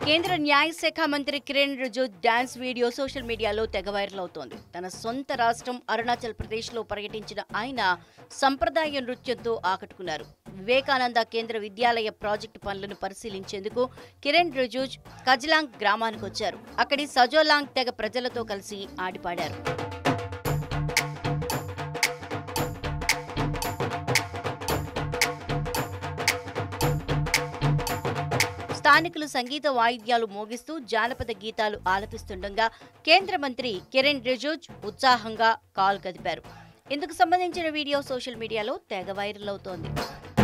కేంద్ర న్యాయశాఖ మంత్రి Kiran Rijiju dance video social మీడియాలో తెగ వైరల్ అవుతోంది తన సొంత రాష్ట్రం అరుణాచల్ ప్రదేశ్లో పర్యటించిన ఆయన సంప్రదాయ నృత్యంతో ఆకట్టుకున్నారు వివేకానంద కేంద్ర విద్యాలయ ప్రాజెక్టు పనులను పరిశీలించేందుకు కిరణ్ రిజిజు కజ్లాంగ్ గ్రామానికి వచ్చారు అక్కడి సజోలాంగ్ తెగ ప్రజలతో కలిసి ఆడిపాడారు స్థానికులు సంగీత వాయిద్యాలు మోగిస్తూ జానపద గీతాలు ఆలపిస్తుండగా కేంద్ర మంత్రి కిరణ్ రిజిజు ఉత్సాహంగా కాల్ కదిపారు ఇందుకు సంబంధించిన వీడియో సోషల్ మీడియాలో తెగ వైరల్ అవుతోంది